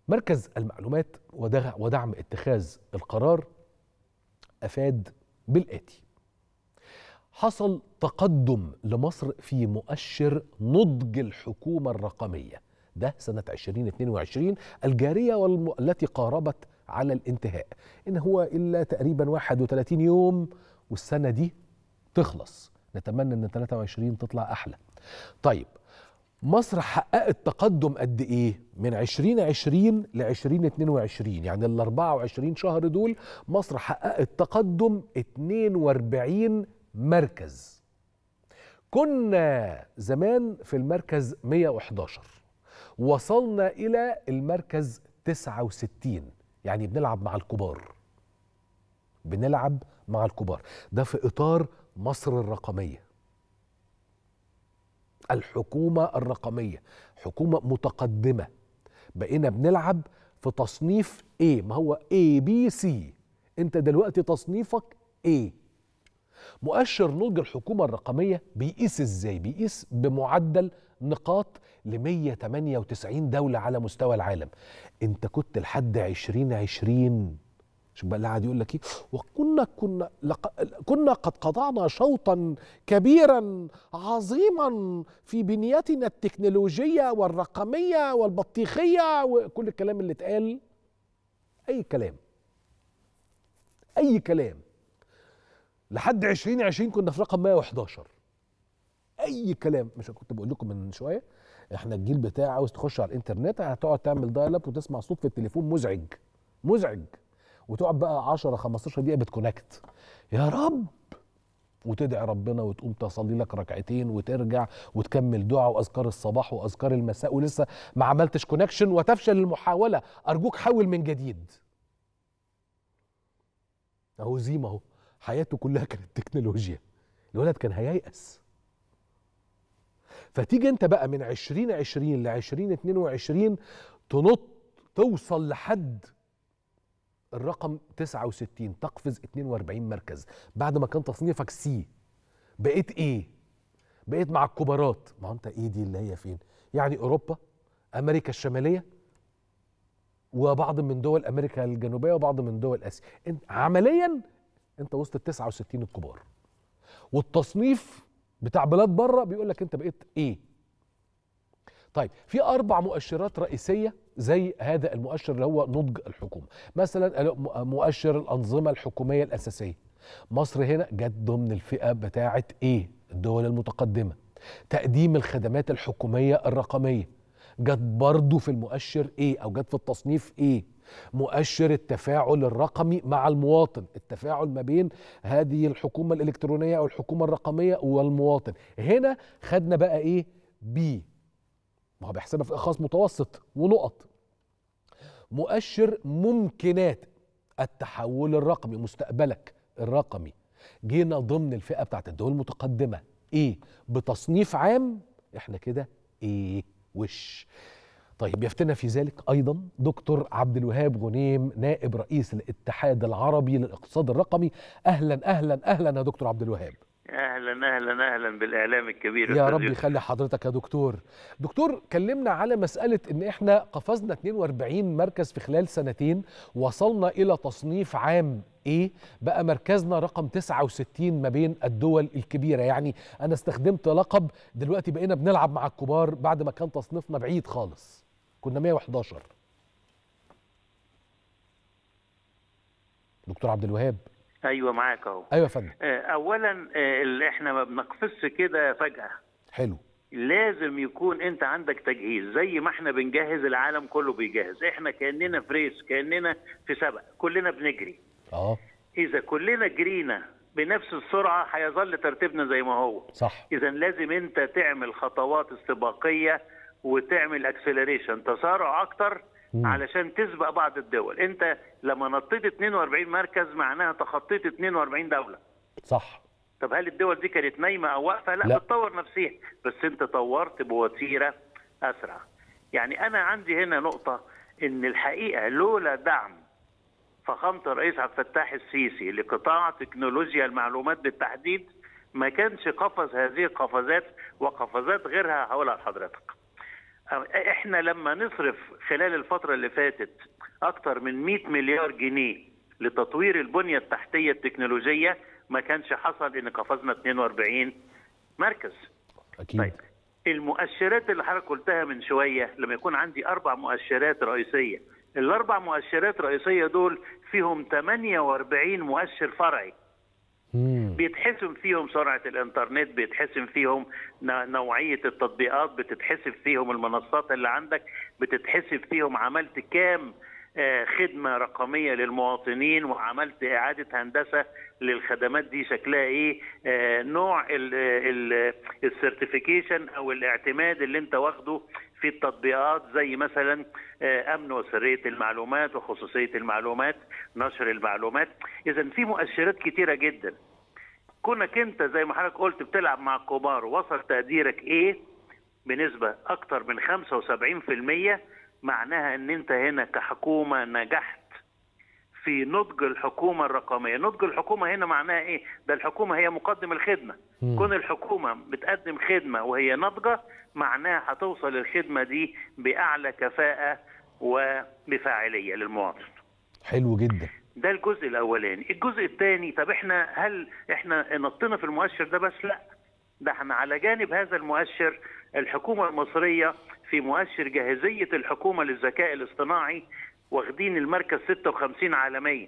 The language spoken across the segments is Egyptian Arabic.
مركز المعلومات ودعم اتخاذ القرار افاد بالاتي حصل تقدم لمصر في مؤشر نضج الحكومه الرقميه ده سنه 2022 الجاريه والتي قاربت على الانتهاء ان هو الا تقريبا 31 يوم والسنه دي تخلص نتمنى ان 23 تطلع احلى طيب مصر حققت تقدم قد ايه من 2020 ل 2022 يعني ال 24 شهر دول مصر حققت تقدم 42 مركز كنا زمان في المركز 111 وصلنا الى المركز 69 يعني بنلعب مع الكبار بنلعب مع الكبار ده في اطار مصر الرقميه الحكومه الرقميه حكومه متقدمه بقينا بنلعب في تصنيف A ما هو A B C انت دلوقتي تصنيفك A مؤشر نضج الحكومة الرقمية بيقيس ازاي؟ بيقيس بمعدل نقاط ل 198 دولة على مستوى العالم. انت كنت لحد 2020 شوف بقى اللي قاعد يقول لك ايه وكنا كنا لق... كنا قد قطعنا شوطا كبيرا عظيما في بنيتنا التكنولوجيه والرقميه والبطيخيه وكل الكلام اللي اتقال اي كلام اي كلام لحد 2020 كنا في رقم 111 اي كلام مش كنت بقول لكم من شويه احنا الجيل بتاعي عاوز تخش على الانترنت هتقعد تعمل دايل وتسمع صوت في التليفون مزعج مزعج وتقعد بقى 10 15 دقيقه بتكونكت يا رب وتدعي ربنا وتقوم تصلي لك ركعتين وترجع وتكمل دعاء واذكار الصباح واذكار المساء ولسه ما عملتش كونكشن وتفشل المحاوله ارجوك حاول من جديد اهو زيم اهو حياته كلها كانت تكنولوجيا الولد كان هييأس فتيجي انت بقى من 2020 ل 2022 تنط توصل لحد الرقم 69 تقفز 42 مركز بعد ما كان تصنيفك سي بقيت ايه بقيت مع الكبارات ما انت ايه دي اللي هي فين يعني اوروبا امريكا الشماليه وبعض من دول امريكا الجنوبيه وبعض من دول اسيا انت عمليا انت وسط ال 69 الكبار والتصنيف بتاع بلاد بره بيقول لك انت بقيت ايه طيب في اربع مؤشرات رئيسيه زي هذا المؤشر اللي هو نضج الحكومه مثلا مؤشر الانظمه الحكوميه الاساسيه مصر هنا جت ضمن الفئه بتاعه ايه الدول المتقدمه تقديم الخدمات الحكوميه الرقميه جت برضه في المؤشر ايه او جت في التصنيف ايه مؤشر التفاعل الرقمي مع المواطن التفاعل ما بين هذه الحكومة الإلكترونية أو الحكومة الرقمية والمواطن هنا خدنا بقى إيه بي ما هو بيحسبها في إخاص متوسط ونقط مؤشر ممكنات التحول الرقمي مستقبلك الرقمي جينا ضمن الفئة بتاعت الدول المتقدمة إيه بتصنيف عام إحنا كده إيه وش طيب يفتنا في ذلك ايضا دكتور عبد الوهاب غنيم نائب رئيس الاتحاد العربي للاقتصاد الرقمي اهلا اهلا اهلا يا دكتور عبد الوهاب اهلا اهلا اهلا بالاعلام الكبير يا رب يخلي حضرتك يا دكتور دكتور كلمنا على مساله ان احنا قفزنا 42 مركز في خلال سنتين وصلنا الى تصنيف عام ايه بقى مركزنا رقم 69 ما بين الدول الكبيره يعني انا استخدمت لقب دلوقتي بقينا بنلعب مع الكبار بعد ما كان تصنيفنا بعيد خالص كنا 111 دكتور عبد الوهاب ايوه معاك اهو ايوه يا فندم اولا اللي احنا ما بنقفزش كده فجاه حلو لازم يكون انت عندك تجهيز زي ما احنا بنجهز العالم كله بيجهز احنا كاننا في ريس كاننا في سبق كلنا بنجري اه اذا كلنا جرينا بنفس السرعه هيظل ترتيبنا زي ما هو صح اذا لازم انت تعمل خطوات استباقيه وتعمل اكسلريشن تسارع اكتر مم. علشان تسبق بعض الدول انت لما نطيت 42 مركز معناها تخطيت 42 دوله صح طب هل الدول دي كانت نايمه او واقفه لا, لا. بتطور نفسها بس انت طورت بوتيره اسرع يعني انا عندي هنا نقطه ان الحقيقه لولا دعم فخامه الرئيس عبد الفتاح السيسي لقطاع تكنولوجيا المعلومات بالتحديد ما كانش قفز هذه القفزات وقفزات غيرها هقولها لحضرتك احنا لما نصرف خلال الفترة اللي فاتت اكتر من 100 مليار جنيه لتطوير البنية التحتية التكنولوجية ما كانش حصل ان قفزنا 42 مركز اكيد طيب المؤشرات اللي حضرتك قلتها من شويه لما يكون عندي اربع مؤشرات رئيسيه الاربع مؤشرات رئيسيه دول فيهم 48 مؤشر فرعي مم. بيتحسم فيهم سرعه الانترنت بيتحسم فيهم ن- نوعيه التطبيقات بتتحسب فيهم المنصات اللي عندك بتتحسب فيهم عملت كام آه، خدمه رقميه للمواطنين وعملت اعاده هندسه للخدمات دي شكلها ايه آه، نوع السيرتيفيكيشن او الاعتماد اللي انت واخده في التطبيقات زي مثلا آه، امن وسريه المعلومات وخصوصيه المعلومات نشر المعلومات اذا في مؤشرات كتيره جدا كونك انت زي ما حضرتك قلت بتلعب مع الكبار ووصل تقديرك ايه بنسبه اكتر من 75% معناها ان انت هنا كحكومه نجحت في نضج الحكومه الرقميه، نضج الحكومه هنا معناها ايه؟ ده الحكومه هي مقدم الخدمه، مم. كون الحكومه بتقدم خدمه وهي ناضجه معناها هتوصل الخدمه دي باعلى كفاءه وبفاعليه للمواطن. حلو جدا ده الجزء الاولاني الجزء الثاني طب احنا هل احنا نطينا في المؤشر ده بس لا ده احنا على جانب هذا المؤشر الحكومه المصريه في مؤشر جاهزيه الحكومه للذكاء الاصطناعي واخدين المركز 56 عالميا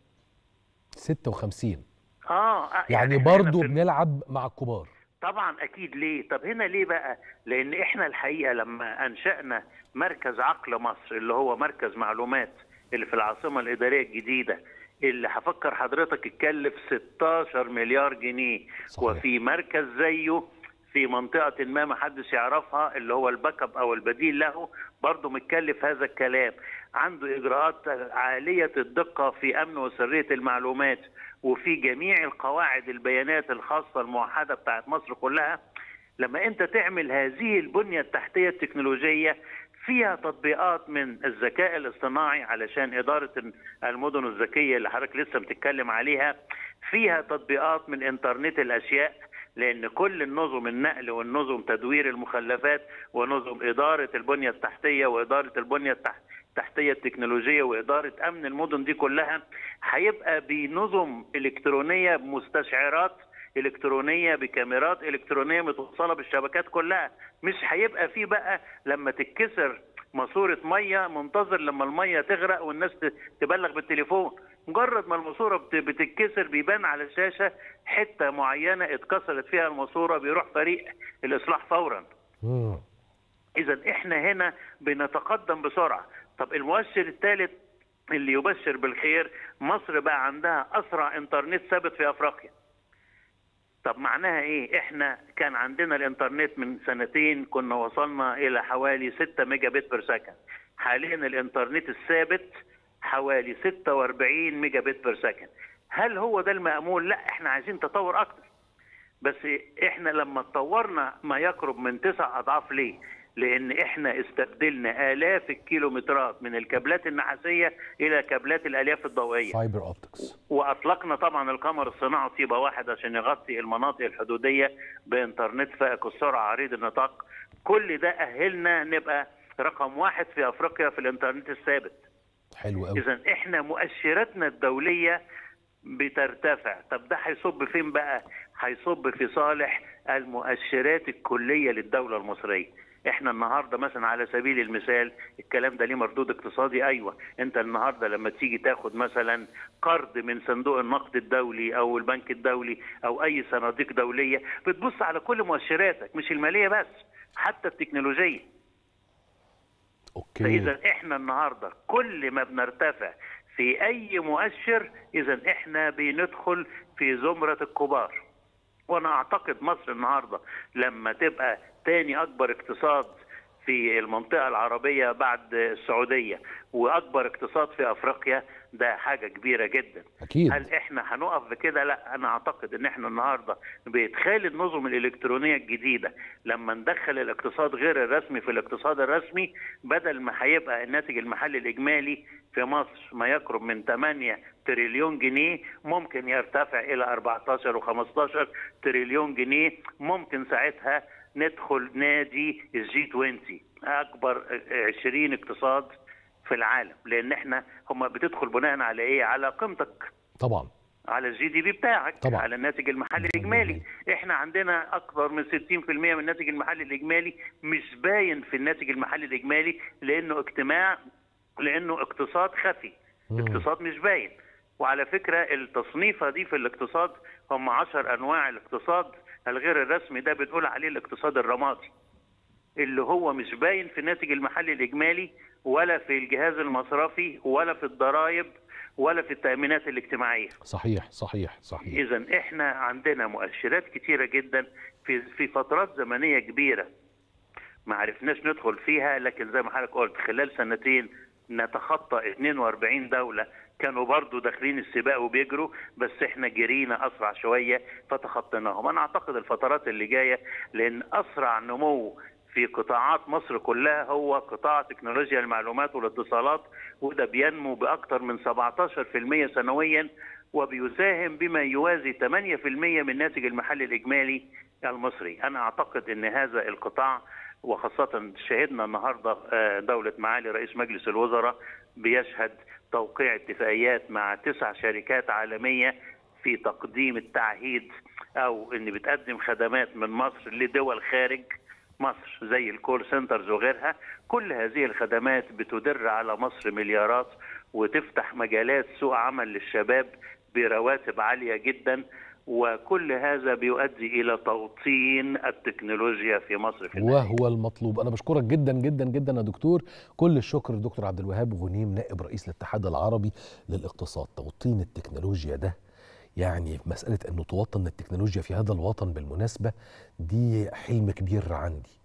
56 اه آه، يعني إحنا هنا برضو في- بنلعب مع الكبار طبعا اكيد ليه طب هنا ليه بقى لان احنا الحقيقه لما انشانا مركز عقل مصر اللي هو مركز معلومات اللي في العاصمه الاداريه الجديده اللي هفكر حضرتك اتكلف 16 مليار جنيه صحيح. وفي مركز زيه في منطقة ما ما حدش يعرفها اللي هو الباك اب أو البديل له برضه متكلف هذا الكلام عنده إجراءات عالية الدقة في أمن وسرية المعلومات وفي جميع القواعد البيانات الخاصة الموحدة بتاعت مصر كلها لما أنت تعمل هذه البنية التحتية التكنولوجية فيها تطبيقات من الذكاء الاصطناعي علشان إدارة المدن الذكية اللي حضرتك لسه بتتكلم عليها فيها تطبيقات من إنترنت الأشياء لأن كل النظم النقل والنظم تدوير المخلفات ونظم إدارة البنية التحتية وإدارة البنية التحتية التحتيه التكنولوجيه واداره امن المدن دي كلها هيبقى بنظم الكترونيه بمستشعرات الكترونيه بكاميرات الكترونيه متوصله بالشبكات كلها مش هيبقى في بقى لما تتكسر ماسوره ميه منتظر لما الميه تغرق والناس ت- تبلغ بالتليفون مجرد ما الماسوره بت- بتتكسر بيبان على الشاشه حته معينه اتكسرت فيها الماسوره بيروح فريق الاصلاح فورا مم. اذا احنا هنا بنتقدم بسرعه طب المؤشر الثالث اللي يبشر بالخير مصر بقى عندها اسرع انترنت ثابت في افريقيا طب معناها ايه احنا كان عندنا الانترنت من سنتين كنا وصلنا الى حوالي 6 ميجا بت بير سكند حاليا الانترنت الثابت حوالي 46 ميجا بت بير سكند هل هو ده المأمول لا احنا عايزين تطور اكتر بس احنا لما اتطورنا ما يقرب من تسع اضعاف ليه؟ لان احنا استبدلنا الاف الكيلومترات من الكابلات النحاسيه الى كابلات الالياف الضوئيه فايبر اوبتكس واطلقنا طبعا القمر الصناعي طيبه واحد عشان يغطي المناطق الحدوديه بانترنت فائق السرعه عريض النطاق كل ده اهلنا نبقى رقم واحد في افريقيا في الانترنت الثابت حلو قوي اذا احنا مؤشراتنا الدوليه بترتفع طب ده هيصب فين بقى هيصب في صالح المؤشرات الكليه للدوله المصريه احنا النهارده مثلا على سبيل المثال الكلام ده ليه مردود اقتصادي ايوه انت النهارده لما تيجي تاخد مثلا قرض من صندوق النقد الدولي او البنك الدولي او اي صناديق دوليه بتبص على كل مؤشراتك مش الماليه بس حتى التكنولوجيه اوكي فاذا احنا النهارده كل ما بنرتفع في اي مؤشر اذا احنا بندخل في زمره الكبار وانا اعتقد مصر النهارده لما تبقى تاني اكبر اقتصاد في المنطقه العربيه بعد السعوديه واكبر اقتصاد في افريقيا ده حاجه كبيره جدا اكيد هل احنا هنقف بكده لا انا اعتقد ان احنا النهارده بادخال النظم الالكترونيه الجديده لما ندخل الاقتصاد غير الرسمي في الاقتصاد الرسمي بدل ما هيبقى الناتج المحلي الاجمالي في مصر ما يقرب من 8 تريليون جنيه ممكن يرتفع الى 14 و15 تريليون جنيه ممكن ساعتها ندخل نادي الجي 20 اكبر 20 اقتصاد في العالم لان احنا هم بتدخل بناء على ايه على قيمتك طبعا على الجي دي بي بتاعك طبعا. على الناتج المحلي الاجمالي احنا عندنا اكثر من 60% من الناتج المحلي الاجمالي مش باين في الناتج المحلي الاجمالي لانه اجتماع لانه اقتصاد خفي مم. اقتصاد مش باين وعلى فكره التصنيفه دي في الاقتصاد هم 10 انواع الاقتصاد الغير الرسمي ده بنقول عليه الاقتصاد الرمادي اللي هو مش باين في الناتج المحلي الاجمالي ولا في الجهاز المصرفي ولا في الضرائب ولا في التامينات الاجتماعيه صحيح صحيح صحيح اذا احنا عندنا مؤشرات كتيره جدا في في فترات زمنيه كبيره ما عرفناش ندخل فيها لكن زي ما حضرتك قلت خلال سنتين نتخطى 42 دوله كانوا برضو داخلين السباق وبيجروا بس احنا جرينا اسرع شويه فتخطيناهم انا اعتقد الفترات اللي جايه لان اسرع نمو في قطاعات مصر كلها هو قطاع تكنولوجيا المعلومات والاتصالات وده بينمو باكثر من 17% سنويا وبيساهم بما يوازي 8% من الناتج المحلي الاجمالي المصري انا اعتقد ان هذا القطاع وخاصة شهدنا النهاردة آه، دولة معالي رئيس مجلس الوزراء بيشهد توقيع اتفاقيات مع تسع شركات عالمية في تقديم التعهيد أو إن بتقدم خدمات من مصر لدول خارج مصر زي الكول سنترز وغيرها كل هذه الخدمات بتدر على مصر مليارات وتفتح مجالات سوق عمل للشباب برواتب عالية جدا وكل هذا بيؤدي إلى توطين التكنولوجيا في مصر في النهاية. وهو المطلوب انا بشكرك جدا جدا جدا يا دكتور كل الشكر دكتور عبد الوهاب غنيم نائب رئيس الاتحاد العربي للاقتصاد توطين التكنولوجيا ده يعني مسألة أنه توطن التكنولوجيا في هذا الوطن بالمناسبة دي حلم كبير عندي